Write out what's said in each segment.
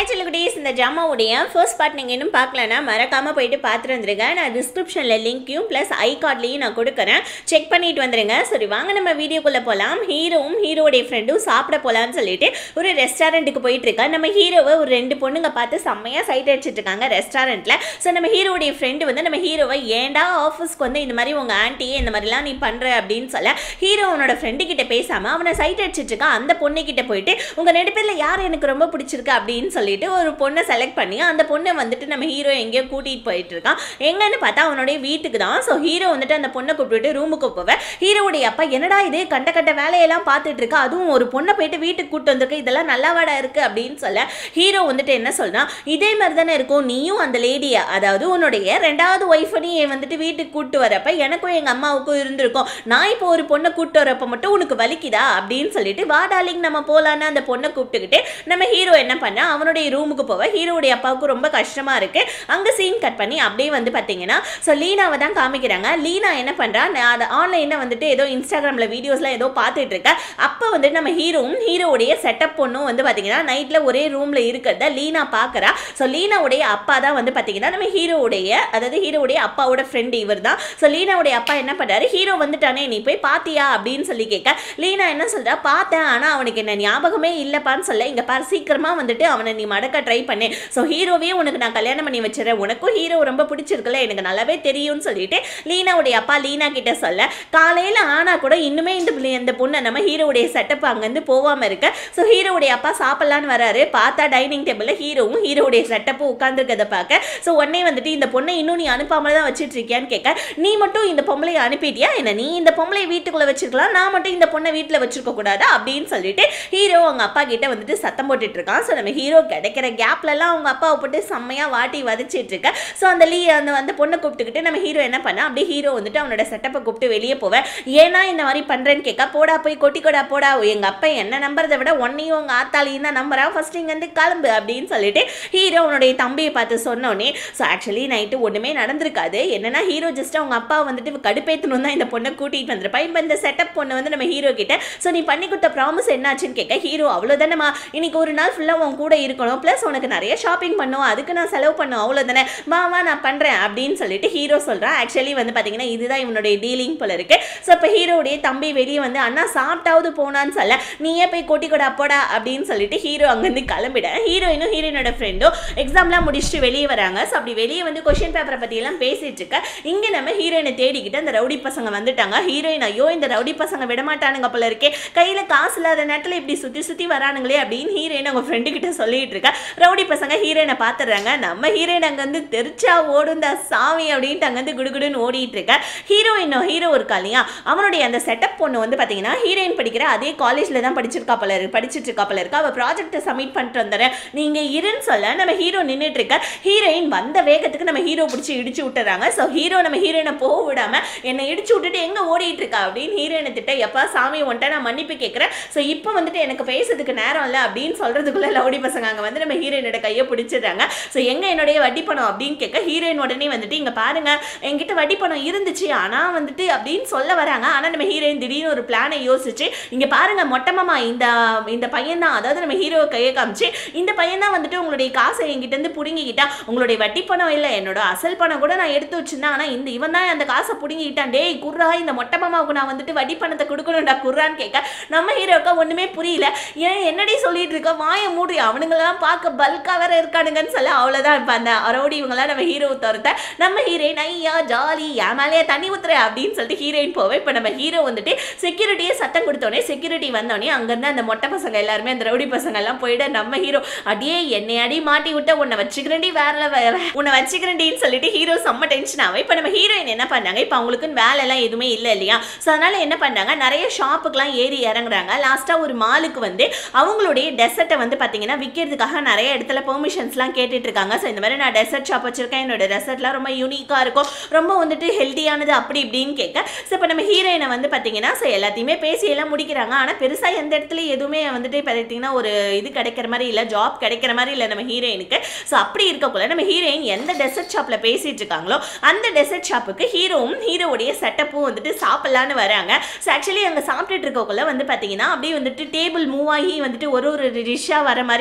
சிலுக்குட்டீஸ் இந்த ஜாமாவுடைய first part நீங்கள் இன்னும் பார்க்கலன்னா மறக்காமல் போயிட்டு பார்த்துட்டு வந்துருங்க நான் டிஸ்கிரிப்ஷனில் லிங்க்கையும் ப்ளஸ் ஐ கார்ட்லேயும் நான் கொடுக்குறேன் செக் பண்ணிட்டு வந்துருங்க சரி வாங்க நம்ம வீடியோக்குள்ளே போகலாம் ஹீரோவும் ஹீரோடைய ஃப்ரெண்டும் சாப்பிட போகலான்னு சொல்லிட்டு ஒரு ரெஸ்டாரண்ட்டுக்கு போயிட்டு இருக்கா நம்ம ஹீரோவை ஒரு ரெண்டு பொண்ணுங்க பார்த்து செம்மையாக சைட் அடிச்சிட்டு இருக்காங்க ரெஸ்டாரண்ட்டில் ஸோ நம்ம ஹீரோடைய ஃப்ரெண்டு வந்து நம்ம ஹீரோவை ஏன்டா ஆஃபீஸ்க்கு வந்து இந்த மாதிரி உங்கள் ஆன்ட்டி இந்த மாதிரிலாம் நீ பண்ணுற அப்படின்னு சொல்ல ஹீரோ அவனோட ஃப்ரெண்டு கிட்ட பேசாமல் அவனை சைட் அடிச்சிட்டு இருக்கான் அந்த பொண்ணு கிட்ட போயிட்டு உங்கள் ரெண்டு பேரில் யார் எனக்கு ரொம்ப பிடிச்சிருக்கு அப்படின்னு சொல்லிட்டு ஒரு பொண்ணை செலக்ட் பண்ணி அந்த பொண்ணை வந்துட்டு நம்ம ஹீரோ எங்கேயோ கூட்டிகிட்டு போயிட்டு இருக்கான் எங்கன்னு பார்த்தா அவனுடைய வீட்டுக்கு தான் ஸோ ஹீரோ வந்துட்டு அந்த பொண்ணை கூப்பிட்டு ரூமுக்கு போவேன் ஹீரோவுடைய அப்பா என்னடா இது கண்ட கண்ட வேலையெல்லாம் பார்த்துட்டு இருக்கா அதுவும் ஒரு பொண்ணை போயிட்டு வீட்டுக்கு கூட்டு வந்திருக்கு இதெல்லாம் நல்லாவாடா இருக்கு அப்படின்னு சொல்ல ஹீரோ வந்துட்டு என்ன சொல்றான் இதே மாதிரி தானே இருக்கும் நீயும் அந்த லேடியை அதாவது உன்னுடைய ரெண்டாவது ஒய்ஃபை நீ வந்துட்டு வீட்டுக்கு கூட்டு வரப்ப எனக்கும் எங்கள் அம்மாவுக்கும் இருந்திருக்கும் நான் இப்போ ஒரு பொண்ணை கூட்டு வரப்ப மட்டும் உனக்கு வலிக்குதா அப்படின்னு சொல்லிட்டு வா டார்லிங் நம்ம போலான்னு அந்த பொண்ணை கூப்பிட்டுக்கிட்டு நம்ம ஹீரோ என்ன பண்ணா அவனுடைய ரூமுக்கு போவ ஹீரோடைய அப்பாவுக்கு ரொம்ப கஷ்டமா இருக்கு அங்க சீன் கட் பண்ணி அப்படியே வந்து பாத்தீங்கன்னா ஸோ லீனாவை தான் காமிக்கிறாங்க லீனா என்ன பண்றா நான் அதை ஆன்லைன்ல வந்துட்டு ஏதோ இன்ஸ்டாகிராம்ல வீடியோஸ்லாம் ஏதோ பார்த்துட்டு இருக்க அப்போ வந்து நம்ம ஹீரோவும் ஹீரோவுடைய செட்டப் பொண்ணும் வந்து பாத்தீங்கன்னா நைட்ல ஒரே ரூம்ல இருக்கிறத லீனா பாக்குறா ஸோ லீனாவுடைய அப்பா தான் வந்து பாத்தீங்கன்னா நம்ம ஹீரோவுடைய அதாவது ஹீரோவுடைய அப்பாவோட ஃப்ரெண்ட் இவர் தான் ஸோ லீனாவுடைய அப்பா என்ன பண்றாரு ஹீரோ வந்துட்டானே நீ போய் பாத்தியா அப்படின்னு சொல்லி கேட்க லீனா என்ன சொல்றா பார்த்தேன் ஆனா அவனுக்கு என்ன ஞாபகமே இல்லைப்பான்னு சொல்ல இங்க பாரு சீக்கிரமா வந்துட்டு அவனை நீ மடக்க ட்ரை பண்ணு ஸோ ஹீரோவே உனக்கு நான் கல்யாணம் பண்ணி வச்சிடறேன் உனக்கும் ஹீரோ ரொம்ப பிடிச்சிருக்குல்ல எனக்கு நல்லாவே தெரியும்னு சொல்லிட்டு லீனாவுடைய அப்பா லீனா கிட்ட சொல்ல காலையில ஆனா கூட இன்னுமே இந்த பிள்ளை- இந்த பொண்ணை நம்ம ஹீரோவுடைய செட்டப் அங்கேருந்து போகாம இருக்க ஸோ ஹீரோவுடைய அப்பா சாப்பிடலான்னு வராரு பார்த்தா டைனிங் டேபிளில் ஹீரோவும் ஹீரோவுடைய செட்டப்பும் உட்காந்துருக்கதை பார்க்க ஸோ உடனே வந்துட்டு இந்த பொண்ணை இன்னும் நீ அனுப்பாம தான் வச்சிட்டு இருக்கியான்னு கேட்க நீ மட்டும் இந்த பொம்பளையை அனுப்பிட்டியா என்ன நீ இந்த பொம்பளையை வீட்டுக்குள்ள வச்சிருக்கலாம் நான் மட்டும் இந்த பொண்ணை வீட்டில் வச்சிருக்க கூடாதா அப்படின்னு சொல்லிட்டு ஹீரோ அவங்க அப்பா கிட்ட வந்துட்டு சத்தம் போட்டுட்டு இருக்கான் ஸோ நம்ம ஹீரோ கிடைக்கிற கேப்லலாம் அவங்க அப்பாவை போட்டு செம்மையா வாட்டி வதச்சிட்டு இருக்க ஸோ அந்த லீ அந்த அந்த பொண்ணை கூப்பிட்டுக்கிட்டு நம்ம ஹீரோ என்ன பண்ணா அப்படியே ஹீரோ வந்துட்டு அவனோட செட்டப்பை கூப்பிட்டு வெளியே போவேன் ஏன்னா இந்த மாதிரி பண்றேன்னு கேட்க போடா போய் கொட்டி கொடா போடா எங்க அப்பா என்ன நம்புறதை விட உன்னையும் உங்க ஆத்தாலையும் தான் நம்புறா ஃபர்ஸ்ட் இங்க இருந்து கிளம்பு அப்படின்னு சொல்லிட்டு ஹீரோ அவனுடைய தம்பியை பார்த்து சொன்னோடனே ஸோ ஆக்சுவலி நைட்டு ஒண்ணுமே நடந்திருக்காது என்னன்னா ஹீரோ ஜஸ்ட் அவங்க அப்பா வந்துட்டு கடுப்பேத்தணும் தான் இந்த பொண்ணை கூட்டிட்டு வந்திருப்பா இப்போ இந்த செட்டப் பொண்ணு வந்து நம்ம ஹீரோ கிட்ட ஸோ நீ பண்ணி கொடுத்த ப்ராமிஸ் என்னாச்சுன்னு கேட்க ஹீரோ அவ்வளோதானேம்மா இன்னைக்கு ஒரு நாள் ஃபுல்லாக உன் கூட இருக்கணும் ப்ளஸ் உனக்கு நிறைய ஷாப்பிங் பண்ணும் அதுக்கு நான் செலவு பண்ணும் அவ்வளோதானே வா வா நான் பண்ணுறேன் அப்படின்னு சொல்லிட்டு ஹீரோ சொல்கிறான் ஆக்சுவலி வந்து பார்த்தீங்கன்னா இதுதான் இவனுடைய டீலிங் போல இருக்கு ஸோ இப்போ ஹீரோடைய தம்பி வெளியே வந்து அண்ணா சாப்பிட்டாவது போனான்னு சொல்ல நீயே போய் கொட்டி கொடா போடா அப்படின்னு சொல்லிட்டு ஹீரோ அங்கேருந்து கிளம்பிட ஹீரோயினும் ஹீரோயினோட ஃப்ரெண்டும் எக்ஸாம்லாம் முடிச்சுட்டு வெளியே வராங்க ஸோ அப்படி வெளியே வந்து கொஷின் பேப்பரை பற்றியெல்லாம் பேசிட்டு இருக்க இங்கே நம்ம ஹீரோயினை தேடிக்கிட்டு அந்த ரவுடி பசங்க வந்துட்டாங்க ஹீரோயின் ஐயோ இந்த ரவுடி பசங்க விடமாட்டானுங்க போல இருக்கே கையில் காசு இல்லாத நேரத்தில் இப்படி சுற்றி சுற்றி வரானுங்களே அப்படின்னு ஹீரோயின் அவங்க ஃப்ரெண்டு கிட்ட சொல்லிட்டு இருக்கா ரவுடி பசங்க ஹீரோயினை பார்த்துடுறாங்க நம்ம ஹீரோயின் அங்கே வந்து தெரிச்சா ஓடும் இந்த சாமி அப்படின்ட்டு அங்கே வந்து குடுகுடுன்னு ஓடிட்டு இருக்க ஹீரோயினோ ஹீரோ இருக்கா இல்லையா அவனுடைய அந்த செட்டப் பொண்ணு வந்து பார்த்தீங்கன்னா ஹீரோயின் படிக்கிற அதே காலேஜில் தான் படிச்சிருக்கா போல இருக்கு படிச்சிட்டு இருக்கா போல இருக்கு அவள் ப்ராஜெக்ட்டை சப்மிட் பண்ணிட்டு வந்துடுறேன் நீங்கள் இருன்னு சொல்ல நம்ம ஹீரோ நின்றுட்டு இருக்க ஹீரோயின் வந்த வேகத்துக்கு நம்ம ஹீரோ பிடிச்சி இடிச்சு விட்டுறாங்க ஸோ ஹீரோ நம்ம ஹீரோயினை போக விடாம என்னை இடிச்சு விட்டுட்டு எங்கே ஓடிட்டு இருக்கா அப்படின்னு ஹீரோயினை திட்ட எப்பா சாமி உன்ட்ட நான் மன்னிப்பு கேட்குறேன் ஸோ இப்போ வந்துட்டு எனக்கு பேசுறதுக்கு நேரம் இல்லை அப்படின்னு சொல்றதுக்குள்ள லவுடி பசங்க அங்கே வந்து நம்ம ஹீரோயினோட கையை பிடிச்சிடுறாங்க ஸோ எங்க என்னுடைய வட்டி பணம் அப்படின்னு கேட்க ஹீரோயின் உடனே வந்துட்டு இங்க பாருங்க என்கிட்ட வட்டி பணம் இருந்துச்சு ஆனா வந்துட்டு அப்படின்னு சொல்ல வராங்க ஆனா நம்ம ஹீரோயின் திடீர்னு ஒரு பிளானை யோசிச்சு இங்க பாருங்க மொட்டமாமா இந்த இந்த பையன் தான் அதாவது நம்ம ஹீரோ கையை காமிச்சு இந்த பையன் தான் வந்துட்டு உங்களுடைய காசை என்கிட்ட இருந்து புடுங்கிக்கிட்டா உங்களுடைய வட்டி பணம் இல்லை என்னோட அசல் பணம் கூட நான் எடுத்து வச்சிருந்தேன் ஆனா இந்த இவன் தான் அந்த காசை புடுங்கிக்கிட்டான் டேய் குர்ரா இந்த மொட்டை மாமாவுக்கு நான் வந்துட்டு வட்டி பணத்தை கொடுக்கணும்டா குர்ரான்னு கேட்க நம்ம ஹீரோக்கா ஒண்ணுமே புரியல ஏன் என்னடி சொல்லிட்டு இருக்க வாயை மூடி அவனுங்களெல்லாம் பார்க்க பல்கா வேற இருக்கானுங்கன்னு சொல்ல அவ்வளவுதான் இப்ப அந்த அரௌடி இவங்கெல்லாம் நம்ம ஹீரோ துரத்த நம்ம ஹீரோயின் ஐயா ஜாலி என் மேலேயே தண்ணி ஊத்துற அப்படின்னு சொல்லிட்டு ஹீரோயின் போவே இப்போ நம்ம ஹீரோ வந்துட்டு செக்யூரிட்டியே சத்தம் கொடுத்தோடனே செக்யூரிட்டி வந்தோடனே அங்கேருந்து அந்த மொட்டை பசங்க எல்லாருமே அந்த ரவுடி பசங்க எல்லாம் போயிட நம்ம ஹீரோ அடியே என்னை அடி மாட்டி விட்ட உன்னை வச்சுக்கிறேன்டி வேற level. உன்னை வச்சுக்கிறேன்டின்னு சொல்லிட்டு ஹீரோ செம்ம டென்ஷன் ஆகும் இப்போ நம்ம ஹீரோயின் என்ன பண்ணாங்க இப்போ அவங்களுக்குன்னு வேலை எல்லாம் எதுவுமே இல்லை இல்லையா ஸோ அதனால என்ன பண்ணாங்க நிறைய ஷாப்புக்கெல்லாம் ஏறி இறங்குறாங்க லாஸ்ட்டாக ஒரு மாலுக்கு வந்து அவங்களுடைய டெசர்ட்டை வந்து பார்த்தீங்கன்னா விற்கிறதுக்காக நிறைய இடத்துல பெர்மிஷன்ஸ்லாம் கேட்டுட்டு இருக்காங்க ஸோ இந்த மாதிரி நான் டெசர்ட் ஷாப் வச்சிருக்கேன் என்னோட டெசர்ட்லாம் ரொம்ப யூனிக்காக இருக்கும் ரொம்ப வந்துட்டு ஹெல்த்தியானது அப்படி இப்படின்னு கேட்க ஸோ இப்போ நம்ம ஹீரோயினை வந்து பார்த்தீங்கன்னா ஸோ எல்லாத்தையுமே பேசி எல்லாம் முடிக்கிறாங்க ஆனால் பெருசாக எந்த இடத்துல எதுவுமே வந்துட்டு இப்போ பார்த்தீங்கன்னா ஒரு இது கிடைக்கிற மாதிரி இல்லை ஜாப் கிடைக்கிற மாதிரி இல்லை நம்ம ஹீரோயினுக்கு ஸோ அப்படி இருக்கக்குள்ள நம்ம ஹீரோயின் எந்த டெசர்ட் ஷாப்பில் பேசிட்டு இருக்காங்களோ அந்த டெசர்ட் ஷாப்புக்கு ஹீரோவும் ஹீரோவுடைய செட்டப்பும் வந்துட்டு சாப்பிட்லான்னு வராங்க ஸோ ஆக்சுவலி அங்கே சாப்பிட்டுட்டு இருக்கக்குள்ள வந்து பார்த்தீங்கன்னா அப்படியே வந்துட்டு டேபிள் மூவ் ஆகி வந்துட்டு ஒரு ஒரு டிஷ்ஷாக வர மாதிரி அந்த இடத்துல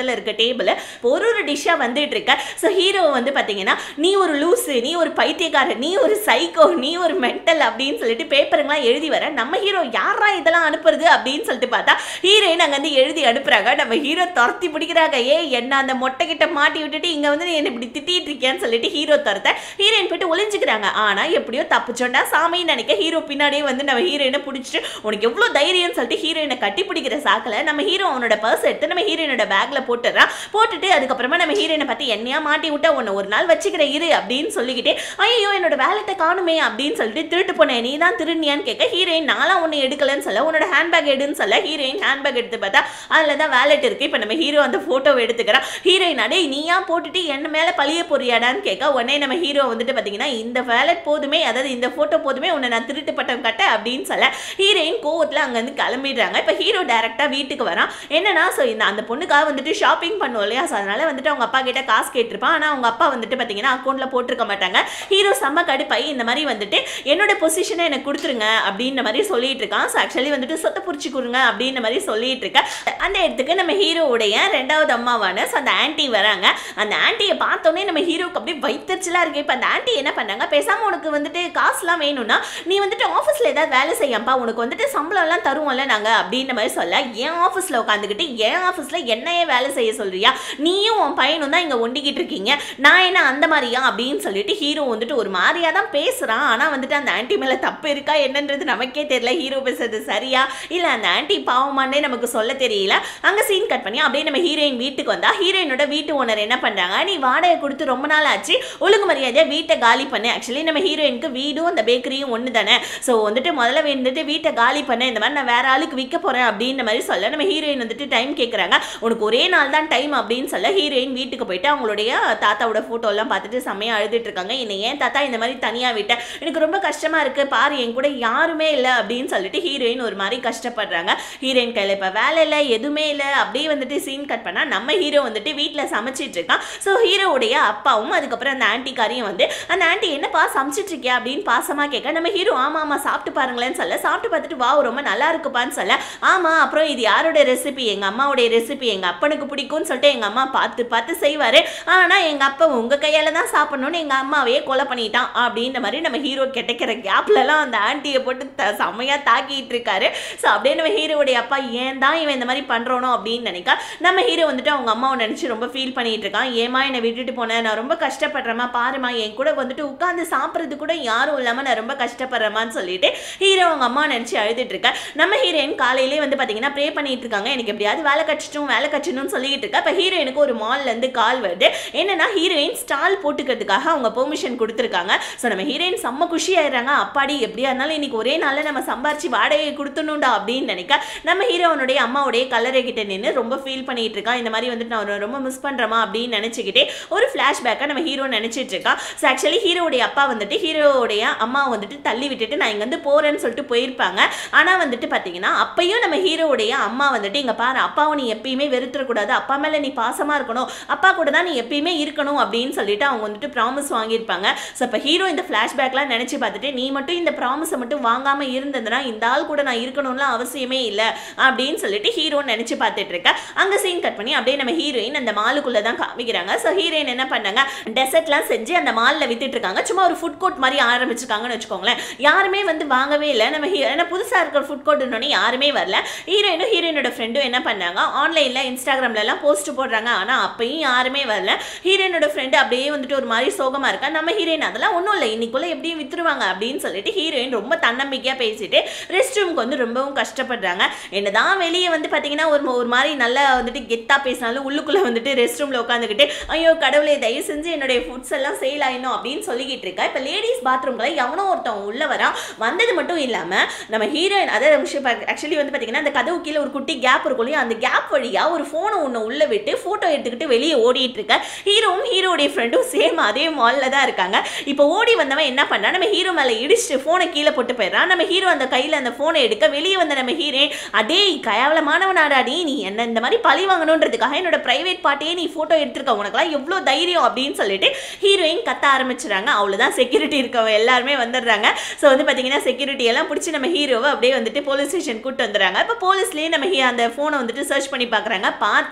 பக்கத்தில் இருக்க டேபிள் ஒரு ஒரு டிஷ்ஷாக வந்துட்டு இருக்க ஸோ ஹீரோ வந்து பார்த்தீங்கன்னா நீ ஒரு லூஸு நீ ஒரு பைத்தியக்காரன் நீ ஒரு சைக்கோ நீ ஒரு மென்டல் அப்படின்னு சொல்லிட்டு பேப்பருங்களாம் எழுதி வர நம்ம ஹீரோ யாரா இதெல்லாம் அனுப்புறது அப்படின்னு சொல்லிட்டு பார்த்தா ஹீரோயின் அங்கே வந்து எழுதி அனுப்புறாங்க நம்ம ஹீரோ துரத்தி பிடிக்கிறாங்க ஏ என்ன அந்த மொட்டை கிட்ட மாட்டி விட்டுட்டு இங்கே வந்து நீ என்ன இப்படி திட்டிட்டு இருக்கியான்னு சொல்லிட்டு ஹீரோ துரத்த ஹீரோயின் போயிட்டு ஒளிஞ்சுக்கிறாங்க ஆனால் எப்படியோ தப்பிச்சோண்டா சாமின்னு நினைக்க ஹீரோ பின்னாடியே வந்து நம்ம ஹீரோயினை பிடிச்சிட்டு உனக்கு எவ்வளோ தைரியம்னு சொல்லிட்டு ஹீரோயினை கட்டி பிடிக்கிற சாக்கில் நம்ம ஹீரோ அவனோட பர்ஸ் எடுத்து நம்ம ஹீரோயினோட பேக்ல போட்டுறான் போட்டுட்டு அதுக்கப்புறமா நம்ம ஹீரோயினை பார்த்து என்னையா மாட்டி விட்டா உன்னை ஒரு நாள் வச்சுக்கிற இரு அப்படின்னு சொல்லிக்கிட்டே ஐயோ என்னோட வேலட்டை காணுமே அப்படின்னு சொல்லிட்டு திருட்டு போனேன் நீ தான் திருநியான்னு கேட்க ஹீரோயின் நான்லாம் ஒன்று எடுக்கலன்னு சொல்ல உன்னோட ஹேண்ட்பேக் எடுன்னு சொல்ல ஹீரோயின் ஹேண்ட்பேக் எடுத்து பார்த்தா அதில் தான் வேலட் இருக்கு இப்போ நம்ம ஹீரோ அந்த ஃபோட்டோவை எடுத்துக்கிறான் ஹீரோயின் அடே நீயா போட்டுட்டு என்ன மேலே பழிய போறியாடான்னு கேட்க உடனே நம்ம ஹீரோ வந்துட்டு பார்த்தீங்கன்னா இந்த வேலட் போதுமே அதாவது இந்த ஃபோட்டோ போதுமே உன்னை நான் திருட்டு பட்டம் கட்ட அப்படின்னு சொல்ல ஹீரோயின் கோவத்தில் அங்கேருந்து கிளம்பிடுறாங்க இப்போ ஹீரோ டேரெக்டாக வீட்டுக்கு வரான் என்னன்னா ஸோ இந்த அந்த பொண்ணுக்காக வந்துட்டு ஷாப்பிங் பண்ணுவோம் இல்லையா ஸோ அதனால வந்துட்டு அவங்க அப்பா கிட்ட காசு கேட்டிருப்பான் ஆனால் அவங்க அப்பா வந்துட்டு பார்த்தீங்கன்னா அக்கௌண்ட்டில் போட்டிருக்க மாட்டாங்க ஹீரோ செம்ம கடுப்பாய் இந்த மாதிரி வந்துட்டு என்னோட பொசிஷனை எனக்கு கொடுத்துருங்க அப்படின்ற மாதிரி சொல்லிட்டு இருக்கான் ஸோ ஆக்சுவலி வந்துட்டு சொத்தை புரிச்சு கொடுங்க அப்படின்ற மாதிரி சொல்லிட்டு இருக்க அந்த இடத்துக்கு நம்ம ஹீரோவுடைய ரெண்டாவது அம்மாவான ஸோ அந்த ஆன்ட்டி வராங்க அந்த ஆன்ட்டியை பார்த்தோன்னே நம்ம ஹீரோக்கு அப்படியே வைத்தறிச்சலாக இருக்கு இப்போ அந்த ஆன்ட்டி என்ன பண்ணாங்க பேசாமல் உனக்கு வந்துட்டு காசுலாம் வேணும்னா நீ வந்துட்டு ஆஃபீஸில் ஏதாவது வேலை செய்யப்பா உனக்கு வந்துட்டு சம்பளம்லாம் தருவோம்ல நாங்கள் அப்படின்ற மாதிரி சொல்ல என் ஆஃபீஸில் உட்காந்துக்கிட்டு என் ஆஃபீஸில் என்னையே வேலை செய்ய சொல்றியா நீயும் உன் பையனும் தான் இங்கே ஒண்டிக்கிட்டு இருக்கீங்க நான் என்ன அந்த மாதிரியா அப்படின்னு சொல்லிட்டு ஹீரோ வந்துட்டு ஒரு மாதிரியா தான் பேசுகிறான் ஆனால் வந்துட்டு அந்த ஆன்ட்டி மேலே தப்பு இருக்கா என்னன்றது நமக்கே தெரியல ஹீரோ பேசுறது சரியா இல்லை அந்த ஆன்ட்டி பாவமானே நமக்கு சொல்ல தெரியல அங்கே சீன் கட் பண்ணி அப்படியே நம்ம ஹீரோயின் வீட்டுக்கு வந்தா ஹீரோயினோட வீட்டு ஓனர் என்ன பண்ணுறாங்க நீ வாடகை கொடுத்து ரொம்ப நாள் ஆச்சு ஒழுங்கு மரியாதையாக வீட்டை காலி பண்ணு ஆக்சுவலி நம்ம ஹீரோயினுக்கு வீடும் அந்த பேக்கரியும் ஒன்று தானே ஸோ வந்துட்டு முதல்ல வந்துட்டு வீட்டை காலி பண்ண இந்த மாதிரி நான் வேற ஆளுக்கு விற்க போகிறேன் அப்படின்ற மாதிரி சொல்ல நம்ம ஹீரோயின் வந்துட்டு டைம் கேட்குறாங்க உனக்கு ஒரே நாள் தான் டைம் அப்படின்னு சொல்ல ஹீரோயின் வீட்டுக்கு போயிட்டு அவங்களுடைய தாத்தாவோட ஃபோட்டோலாம் பார்த்துட்டு செம்மையாக அழுதுட்டு இருக்காங்க என்னை ஏன் தாத்தா இந்த மாதிரி தனியாக விட்டேன் எனக்கு ரொம்ப கஷ்டமாக இருக்குது பாரு என் கூட யாருமே இல்லை அப்படின்னு சொல்லிட்டு ஹீரோயின் ஒரு மாதிரி கஷ்டப்படுறாங்க ஹீரோயின் கையில் இப்போ வேலை இல்லை எதுவுமே இல்லை அப்படியே வந்துட்டு சீன் கட் பண்ணால் நம்ம ஹீரோ வந்துட்டு வீட்டில் சமைச்சிட்டு இருக்கான் ஸோ ஹீரோவுடைய அப்பாவும் அதுக்கப்புறம் அந்த ஆன்ட்டிக்காரையும் வந்து அந்த ஆன்ட்டி என்னப்பா சமைச்சிட்டு இருக்கியா அப்படின்னு பாசமாக கேட்க நம்ம ஹீரோ ஆமாம் ஆமாம் சாப்பிட்டு பாருங்களேன்னு சொல்ல சாப்பிட்டு பார்த்துட்டு வா ரொம்ப நல்லா இருக்குப்பான்னு சொல்ல ஆமாம் அப்புறம் இது யாரோட ரெசிபி எங்கள் அம்மாவுடைய ரெசிபி எங்கள் அப்பனுக்கு பிடிக்கும்னு சொல்லிட்டு எங்கள் அம்மா பார்த்து பார்த்து செய்வார் ஆனால் எங்கள் அப்பா உங்கள் கையால் தான் சாப்பிடணும்னு எங்கள் அம்மாவையே கொலை பண்ணிட்டான் அப்படின்ற மாதிரி நம்ம ஹீரோ கிடைக்கிற கேப்லலாம் அந்த ஆன்ட்டியை போட்டு த செம்மையாக தாக்கிட்டு இருக்காரு ஸோ அப்படியே நம்ம ஹீரோவுடைய அப்பா ஏன் தான் இவன் இந்த மாதிரி பண்ணுறோனோ அப்படின்னு நினைக்க நம்ம ஹீரோ வந்துட்டு அவங்க அம்மாவை நினச்சி ரொம்ப ஃபீல் பண்ணிட்டு இருக்கான் ஏமா என்னை விட்டுட்டு போனேன் நான் ரொம்ப கஷ்டப்படுறேம்மா பாருமா என் கூட வந்துட்டு உட்காந்து சாப்பிட்றது கூட யாரும் இல்லாமல் நான் ரொம்ப கஷ்டப்படுறேமான்னு சொல்லிட்டு ஹீரோ அவங்க அம்மா நினச்சி அழுதுட்டு இருக்கா நம்ம ஹீரோயின் காலையிலே வந்து பார்த்தீங்கன்னா ப்ரே பண்ணிட்டு இருக்காங்க எனக்கு எப்படியாவது வேலை கச்சிட்டும் வேலை கச்சிடணும்னு சொல்லிட்டு இருக்கா இப்போ ஹீரோயினுக்கு ஒரு மால்லேருந்து கால் வருது என்னன்னா ஹீரோயின் ஸ்டால் போட்டுக்கிறதுக்காக அவங்க பெர்மிஷன் கொடுத்துருக்காங்க ஸோ நம்ம ஹீரோயின் செம்ம குஷி ஆயிடுறாங்க அப்பாடி எப்படியா இருந்தாலும் இன்னைக்கு ஒரே நாளில் நம்ம சம்பாரிச்சு வாடகையை கொடுத்துணும்டா அப்படின்னு நினைக்க நம்ம ஹீரோவனுடைய அம்மாவுடைய கல்லறை கிட்ட நின்று ரொம்ப ஃபீல் பண்ணிட்டு இருக்கான் இந்த மாதிரி வந்துட்டு நான் அவரை ரொம்ப மிஸ் பண்ணுறமா அப்படின்னு நினச்சிக்கிட்டே ஒரு ஃப்ளாஷ்பேக்கை நம்ம ஹீரோ நினச்சிட்டு இருக்கான் ஸோ ஆக்சுவலி ஹீரோவுடைய அப்பா வந்துட்டு ஹீரோவுடைய அம்மா வந்துட்டு தள்ளி விட்டுட்டு நான் இங்கேருந்து போகிறேன்னு சொல்லிட்டு போயிருப்பாங்க ஆனால் வந்துட்டு பார்த்தீங்கன்னா அப்பயும் நம்ம ஹீரோவுடைய அம்மா வந்துட்டு இங்கே பாரு அப்பாவை நீ எப்பயுமே வெறுத்துடக்கூடாது அப்பா மேலே நீ பாசமாக இருக்கணும் அப்பா கூட தான் நீ எப்பயுமே இருக்கணும் அப்படின்னு சொல்லிட்டு அவங்க வந்துட்டு ப்ராமிஸ் வாங்கியிருப்பாங்க ஸோ இப்போ ஹீரோ இந்த ஃப்ளாஷ்பேக்லாம் நினச்சி பார்த்துட்டு நீ மட்டும் இந்த ப்ராமிஸை மட்டும் வாங்காமல் இருந்ததுன்னா இந்த ஆள் கூட நான் இருக்கணும்லாம் அவசியமே இல்லை அப்படின்னு சொல்லிட்டு ஹீரோ நினச்சி பார்த்துட்டு இருக்க அங்கே சீன் கட் பண்ணி அப்படியே நம்ம ஹீரோயின் அந்த மாலுக்குள்ளே தான் காமிக்கிறாங்க ஸோ ஹீரோயின் என்ன பண்ணாங்க டெசர்ட்லாம் செஞ்சு அந்த மாலில் வித்துட்டு இருக்காங்க சும்மா ஒரு ஃபுட் கோர்ட் மாதிரி ஆரம்பிச்சிருக்காங்கன்னு வச்சுக்கோங்களேன் யாருமே வந்து வாங்கவே இல்லை நம்ம ஹீ ஏன்னா புதுசாக இருக்கிற ஃபுட் கோர்ட்னு யாருமே வரல ஹீரோயினும் ஹீரோயினோட ஃப்ரெண்டும் என்ன பண்ணாங்க ஆன்லைனில் இன்ஸ்டாகிராம்லலாம் போஸ்ட் போடுறாங்க ஆனால் அப்பயும் யாருமே வரல ஹீரோயினோட ஃப்ரெண்டு அப்படியே வந்துட்டு ஒரு மாதிரி சோகமாக இருக்கா நம்ம ஹீரோயின் அதெல்லாம் ஒன்றும் இல்லை இன்னைக்குள்ள எப்படியும் வித்துருவாங்க அப்படின்னு சொல்லிட்டு ஹீரோயின் ரொம்ப தன்னம்பிக்கையாக பேசிட்டு ரெஸ்ட் ரூமுக்கு வந்து ரொம்பவும் கஷ்டப்படுறாங்க என்னதான் வெளியே வந்து பார்த்தீங்கன்னா ஒரு ஒரு மாதிரி நல்லா வந்துட்டு கெத்தாக பேசினாலும் உள்ளுக்குள்ளே வந்துட்டு ரெஸ்ட் ரூமில் உட்காந்துக்கிட்டு ஐயோ கடவுளே தயவு செஞ்சு என்னுடைய ஃபுட்ஸ் எல்லாம் சேல் ஆயிடும் அப்படின்னு சொல்லிக்கிட்டு இருக்கா இப்போ லேடிஸ் பாத்ரூம்ல எவனோ ஒருத்தவங்க உள்ள வரா வந்தது மட்டும் இல்லாமல் நம்ம ஹீரோயின் அதாவது ஆக்சுவலி வந்து பார்த்தீங்கன்னா அந்த கதவு கீழே ஒரு குட்டி கேப் இருக்கும் இல்லையா அந்த கேப் வழியாக ஒரு ஃபோனை ஒன்று உள்ளே விட்டு ஃபோட்டோ எடுத்துக்கிட்டு வெளியே ஓடிட்டு இருக்க ஹீரோவும் ஹீரோடைய ஃப்ரெண்டும் சேம் அதே மாலில் தான் இருக்காங்க இப்போ ஓடி வந்தவன் என்ன பண்ணா நம்ம ஹீரோ மேலே இடிச்சுட்டு ஃபோனை கீழே போட்டு போயிடறான் நம்ம ஹீரோ அந்த கையில் அந்த ஃபோனை எடுக்க வெளியே வந்த நம்ம ஹீரோ அடே கேவலமானவனாடாடி நீ என்ன இந்த மாதிரி பழி வாங்கணுன்றதுக்காக என்னோட பிரைவேட் பார்ட்டியே நீ ஃபோட்டோ எடுத்திருக்க உனக்குலாம் எவ்வளோ தைரியம் அப்படின்னு சொல்லிட்டு ஹீரோயின் கத்த ஆரம்பிச்சிடுறாங்க அவ்வளோதான் செக்யூரிட்டி இருக்கவங்க எல்லாருமே வந்துடுறாங்க ஸோ வந்து பார்த்தீங்கன்னா செக்யூரிட்டி எல்லாம் பிடிச்சி நம்ம ஹீரோவை அப்படியே வந்துட்டு போலீஸ் ஸ்டேஷன் கூட்டு வந்துடுறாங்க இப்போ போலீஸ்லேயே நம்ம ஹீ- அந்த ஃபோனை வந்துட்டு சர்ச் பண்ணி பார்க்குறாங்க பார்த்தா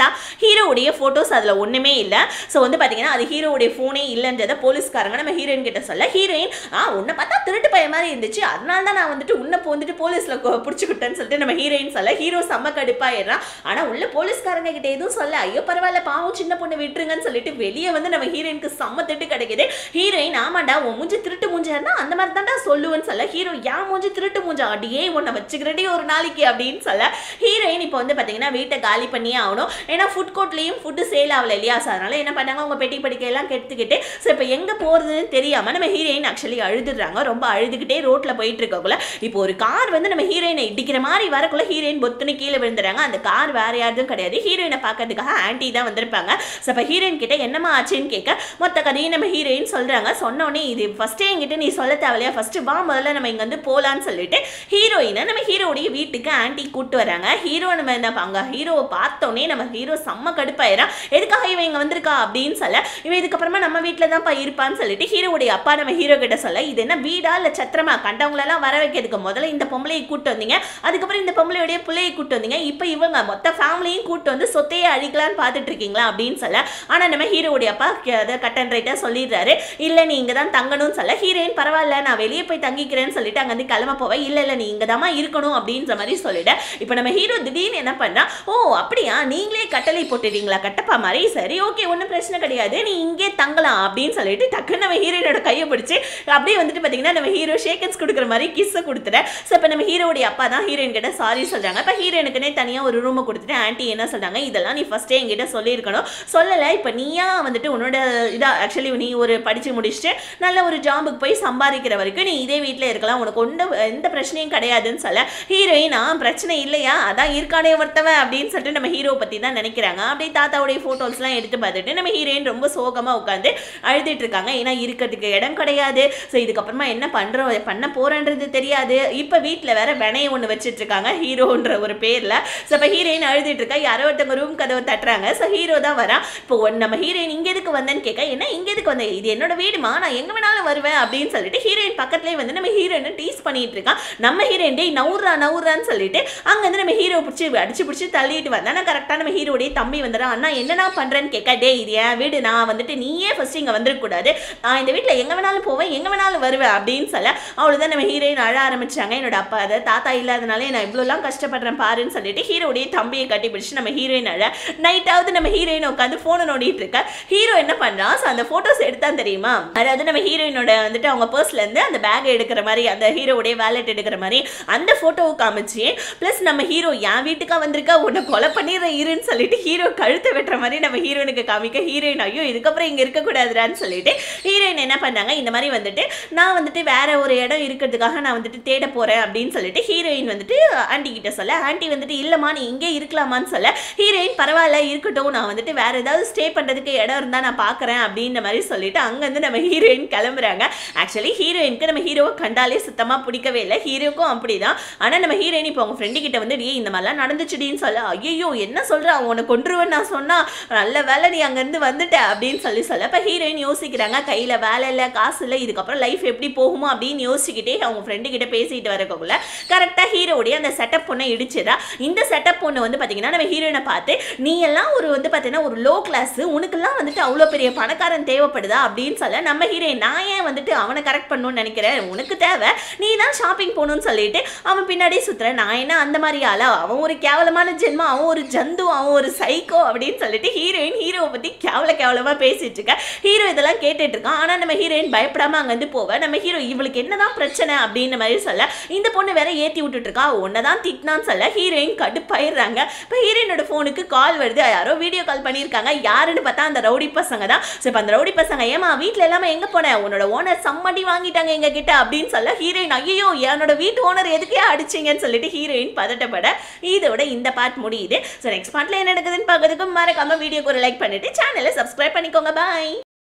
பார்த்தா ஹீரோவுடைய ஃபோட்டோஸ் அதில் ஒன்றுமே இல்லை ஸோ வந்து பார்த்தீங்கன்னா அது ஹீரோவுடைய ஃபோனே இல்லைன்றதை போலீஸ்காரங்க நம்ம ஹீரோயின் கிட்ட சொல்ல ஹீரோயின் ஆ உன்னை பார்த்தா திருட்டு பையன் மாதிரி இருந்துச்சு அதனால தான் நான் வந்துட்டு உன்னை இப்போ வந்துட்டு போலீஸில் பிடிச்சிக்கிட்டேன்னு சொல்லிட்டு நம்ம ஹீரோயின் சொல்ல ஹீரோ செம்ம கடுப்பாயிடுறான் ஆனால் உள்ள போலீஸ்காரங்க கிட்ட எதுவும் சொல்ல ஐயோ பரவாயில்ல பாவம் சின்ன பொண்ணு விட்டுருங்கன்னு சொல்லிட்டு வெளியே வந்து நம்ம ஹீரோயினுக்கு செம்ம திட்டு கிடைக்குது ஹீரோயின் ஆமாண்டா உன் மூஞ்சி திருட்டு மூஞ்சா இருந்தா அந்த மாதிரி தான்டா சொல்லுவேன்னு சொல்ல ஹீரோ ஏன் மூஞ்சி திருட்டு மூஞ்சா அடியே உன்னை வச்சுக்கிறடி ஒரு நாளைக்கு அப்படின்னு சொல்ல ஹீரோயின் இப்போ வந்து பார்த்தீங்கன்னா வீட்டை காலி பண்ணியே ஆகணும் ஏன்னா ஃபுட் கோர்ட்லேயும் ஃபுட்டு சேல் ஆகல இல்லையா ஸோ அதனால என்ன பண்ணாங்க அவங்க பெட்டி படிக்கையெல்லாம் கெடுத்துக்கிட்டு ஸோ இப்போ எங்கே போகிறதுன்னு தெரியாமல் நம்ம ஹீரோயின் ஆக்சுவலி அழுதுடுறாங்க ரொம்ப அழுதுகிட்டே ரோட்டில் போயிட்டு இருக்கக்குள்ள இப்போ ஒரு கார் வந்து நம்ம ஹீரோயினை இடிக்கிற மாதிரி வரக்குள்ள ஹீரோயின் பொத்துன்னு கீழே விழுந்துறாங்க அந்த கார் வேற யாரும் கிடையாது ஹீரோயினை பார்க்கறதுக்காக ஆன்ட்டி தான் வந்திருப்பாங்க ஸோ இப்போ ஹீரோயின் கிட்ட என்னம்மா ஆச்சுன்னு கேட்க மொத்த கதையும் நம்ம ஹீரோயின் சொல்கிறாங்க சொன்னோடனே இது ஃபஸ்ட்டே என்கிட்ட நீ சொல்ல தேவையில்லையா ஃபஸ்ட்டு வா முதல்ல நம்ம இங்கே வந்து போகலான்னு சொல்லிட்டு ஹீரோயினை நம்ம ஹீரோடைய வீட்டுக்கு ஆன்ட்டி கூட்டு வராங்க ஹீரோ நம்ம என்ன அங்கே ஹீரோவை பார்த்தோன்னே நம்ம ஹீரோ செம்ம கடுப்பாயிரம் எதுக்காக இவன் இங்கே வந்திருக்கா அப்படின்னு சொல்ல இவன் இதுக்கப்புறமா நம்ம வீட்டில் தான்ப்பா இருப்பான்னு சொல்லிட்டு ஹீரோவுடைய அப்பா நம்ம ஹீரோ கிட்ட சொல்ல இது என்ன வீடா இல்லை சத்திரமா கண்டவங்களெல்லாம் வர வைக்கிறதுக்கு முதல்ல இந்த பொம்பளையை கூட்டு வந்தீங்க அதுக்கப்புறம் இந்த பொம்பளையுடைய பிள்ளையை கூட்டு வந்தீங்க இப்போ இவங்க மொத்த ஃபேமிலியும் கூட்டு வந்து சொத்தையே அழிக்கலான்னு பார்த்துட்டு இருக்கீங்களா அப்படின்னு சொல்ல ஆனால் நம்ம ஹீரோவுடைய அப்பா க- அதை கட் அண்ட் ரைட்டாக சொல்லிடுறாரு இல்லை நீ இங்கே தான் தங்கணும்னு சொல்ல ஹீரோயின் பரவாயில்ல நான் வெளியே போய் தங்கிக்கிறேன்னு சொல்லிட்டு அங்கேருந்து கிளம்ப போவேன் இல்லை இல்லை நீ இங்கே தாம்மா இருக்கணும் அப்படின்ற மாதிரி சொல்லிட இப்போ நம்ம ஹீரோ திடீர்னு என்ன பண்ணா ஓ அப்படியா நீங்களே கட்டளை போட்டுட்டீங்களா கட்டப்பா மாதிரி சரி ஓகே ஒன்றும் பிரச்சனை கிடையாது நீ இங்கே தங்கலாம் அப்படின்னு சொல்லிட்டு டக்குன்னு நம்ம ஹீரோயினோட கையை பிடிச்சி அப்படியே வந்துட்டு பார்த்தீங்கன்னா நம்ம ஹீரோ ஷேக்கன்ஸ் கொடுக்குற மாதிரி கிஸ்ஸை கொடுத்துட்டு ஸோ இப்போ நம்ம ஹீரோடைய அப்பா தான் ஹீரோயின் கிட்ட சாரி சொல்கிறாங்க இப்போ ஹீரோயினுக்குனே தனியாக ஒரு ரூமை கொடுத்துட்டு ஆன்ட்டி என்ன சொல்கிறாங்க இதெல்லாம் நீ ஃபஸ்ட்டே என்கிட்ட சொல்லியிருக்கணும் சொல்லலை இப்போ நீயா வந்துட்டு உன்னோட இதாக ஆக்சுவலி நீ ஒரு படித்து முடிச்சுட்டு நல்ல ஒரு ஜாபுக்கு போய் சம்பாதிக்கிற வரைக்கும் நீ இதே வீட்டில் இருக்கலாம் உனக்கு ஒன்று எந்த பிரச்சனையும் கிடையாதுன்னு சொல்ல ஹீரோயின் ஆ பிரச்சனை இல்லையா அதான் இருக்கானே ஒருத்தவன் அப்படின்னு சொல்லிட்டு நம்ம ஹீரோ பற்றி தான் நினைக்கிறாங்க அப்படியே தாத்தாவுடைய ஃபோட்டோஸ்லாம் எடுத்து பார்த்துட்டு நம்ம ஹீரோயின் ரொம்ப சோகமாக உட்காந்து அழுதுட்டு இருக்காங்க ஏன்னா இருக்கிறதுக்கு இடம் கிடையாது ஸோ இதுக்கப்புறமா என்ன பண்ணுறோம் பண்ண போகிறன்றது தெரியாது இப்போ வீட்டில் வேற வினைய ஒன்று வச்சுட்டு இருக்காங்க ஹீரோன்ற ஒரு பேரில் ஸோ இப்போ ஹீரோயின் அழுதுட்டு இருக்கா யாரோ ஒருத்தவங்க ரூம் கதவை தட்டுறாங்க ஸோ ஹீரோ தான் வரான் இப்போ ஒன் நம்ம ஹீரோயின் இங்கே எதுக்கு வந்தேன்னு கேட்க என்ன இங்கே எதுக்கு வந்தேன் இது என்னோட வீடுமா நான் எங்கே வேணாலும் வருவேன் அப்படின்னு சொல்லிட்டு ஹீரோயின் பக்கத்துலேயே வந்து நம்ம ஹீரோயினை டீஸ் பண்ணிட்டு இருக்கான் நம்ம ஹீரோயின் டேய் நவுறா நவுறான்னு சொல்லிட்டு அங்கேருந்து நம்ம ஹீரோ பிடிச்சி அடிச்சு பிடிச்சி தள்ளிட்டு வந்தேன் நான் கரெக்டாக நம்ம ஹீரோடைய தம்பி வந்துடுறான் அண்ணா என்னண்ணா பண்ணுறேன்னு கேட்க டேய் இது என் வீடு நான் வந்துட்டு நீயே ஃபர்ஸ்ட் இங்கே வந்துடக்கூடாது நான் இந்த வீட்டில் எங்கே வேணாலும் போவேன் எங்கே வேணாலும் வருவேன் அப்படின்னு சொல்ல அவ்வளோதான் நம்ம ஹீரோயின் அழ ஆரம்பிச்சாங்க என்னோட அப்பா அதை தாத்தா இல்லாதனாலே நான் இவ்வளோலாம் கஷ்டப்படுறேன் பாருன்னு சொல்லிட்டு ஹீரோடைய தம்பியை கட்டி பிடிச்சி நம்ம ஹீரோயின் அழ நைட்டாவது நம்ம ஹீரோயின் உட்காந்து ஃபோனை நோண்டிட்டு இருக்கா ஹீரோ என்ன பண்ணுறான் ஸோ அந்த ஃபோட்டோஸ் எடுத்தான் தெரியுமா அதாவது நம்ம ஹீரோயினோட வந்துட்டு அவங்க பர்ஸ்ல இருந்து அந்த பேக் எடுக்கிற மாதிரி அந்த ஹீரோவுடைய வேலெட் எடுக்கிற மாதிரி அந்த ஃபோட்டோவை காமிச்சு ப்ளஸ் நம்ம ஹீரோ என் வீட்டுக்கா வந்திருக்கா உன்னை கொலை பண்ணிடுற இருன்னு சொல்லிட்டு ஹீரோ கழுத்தை வெட்டுற மாதிரி நம்ம ஹீரோயினுக்கு காமிக்க ஹீரோயின் ஐயோ இதுக்கப்புறம் இங்கே இருக்கக்கூடாதுடான்னு சொல்லிட்டு ஹீரோயின் என்ன பண்ணாங்க இந்த மாதிரி வந்துட்டு நான் வந்துட்டு வேற ஒரு இடம் இருக்கிறதுக்காக நான் வந்துட்டு தேட போறேன் அப்படின்னு சொல்லிட்டு ஹீரோயின் வந்துட்டு ஆன்ட்டி கிட்ட சொல்ல ஆன்ட்டி வந்துட்டு இல்லைம்மா நீ இங்கே இருக்கலாமான்னு சொல்ல ஹீரோயின் பரவாயில்ல இருக்கட்டும் நான் வந்துட்டு வேற ஏதாவது ஸ்டே பண்ணுறதுக்கு இடம் இருந்தால் நான் பார்க்குறேன் அப்படின்ற மாதிரி சொல்லிட்டு அங்கேருந்து நம்ம ஹீரோயின் கிளம்புறாங்க ஆக்சுவலி ஹீரோயினுக்கு நம்ம ஹீரோவை கண்டாலே சுத்தமாக பிடிக்கவே இல்லை ஹீரோக்கும் அப்படிதான் ஆனால் நம்ம ஹீரோயின் இப்போ அவங்க ஃப்ரெண்டு கிட்ட வந்து "டேய், இந்த மாதிரிலாம் நடந்துச்சுடின்னு சொல்ல ஐயோ என்ன சொல்ற அவன் உன்னை கொன்றுவன் நான் சொன்னா நல்ல வேலை நீ அங்கேருந்து வந்துட்ட அப்படின்னு சொல்லி சொல்ல இப்போ ஹீரோயின் யோசிக்கிறாங்க கையில் வேலை இல்லை காசு இல்லை இதுக்கப்புறம் லைஃப் எப்படி போகுமோ அப்படின்னு யோசிச்சுக்கிட்டே அவங்க ஃப்ரெண்டு கிட்ட பேசிட்டு வரக்குள்ள கரெக்டாக ஹீரோடைய அந்த செட்டப் பொண்ணை இடிச்சுதா இந்த செட்டப் பொண்ணு வந்து பார்த்தீங்கன்னா நம்ம ஹீரோயினை பார்த்து நீ எல்லாம் ஒரு வந்து பார்த்தீங்கன்னா ஒரு லோ கிளாஸ் உனக்கெல்லாம் வந்துட்டு அவ்வளோ பெரிய பணக்காரன் தேவைப்படுதா அப்படின்னு சொல்ல நம்ம ஹீரோயின் நான் ஏன் வந்துட்டு அவனை கரெக்ட் பண்ணணும்னு நினைக்கிறேன் உனக்கு தேவை நீ தான் ஷாப்பிங் போகணும்னு சொல்லிட்டு அவன் பின்னாடியே சுத்துறேன் நான் என்ன அந்த மாதிரி ஆளா அவன் ஒரு கேவலமான ஜென்மம் அவன் ஒரு ஜந்து அவன் ஒரு சைக்கோ அப்படின்னு சொல்லிட்டு ஹீரோயின் ஹீரோவை பற்றி கேவல கேவலமாக பேசிட்டு இருக்க ஹீரோ இதெல்லாம் கேட்டுட்டு இருக்கான் ஆனால் நம்ம ஹீரோயின் பயப்படாம அங்கேருந்து போவேன் நம்ம ஹீரோ இவளுக்கு என்னதான் பிரச்சனை அப்படின்ற மாதிரி சொல்ல இந்த பொண்ணு வேற ஏற்றி விட்டுட்டு இருக்கா உன்னை தான் திட்டினான்னு சொல்ல ஹீரோயின் கடுப்பாயிடுறாங்க இப்போ ஹீரோயினோட ஃபோனுக்கு கால் வருது யாரோ வீடியோ கால் பண்ணியிருக்காங்க யாருன்னு பார்த்தா அந்த ரவுடி பசங்க தான் ஸோ இப்போ அந்த ரவுடி பசங்க ஏமா வீட்டில் எல்லாமே எங்கே போனேன் உன்னோட ஓனர் சம்மடி வாங்கிட்டாங்க எங்க கிட்ட அப்படின்னு சொல்ல ஹீரோயின் ஐயோ என்னோட வீட்டு ஓனர் எதுக்கே அடிச்சிங்கன்னு சொல்லிட்டு ஹீரோயின் பதட்டப்பட இதோட இந்த பார்ட் முடியுது ஸோ நெக்ஸ்ட் பார்ட்ல என்ன நடக்குதுன்னு பார்க்கறதுக்கு மறக்காம வீடியோக்கு ஒரு லைக் பண்ணிட்டு சேனலை சப்ஸ்கிரைப் பண்ணிக்கோங்க பாய்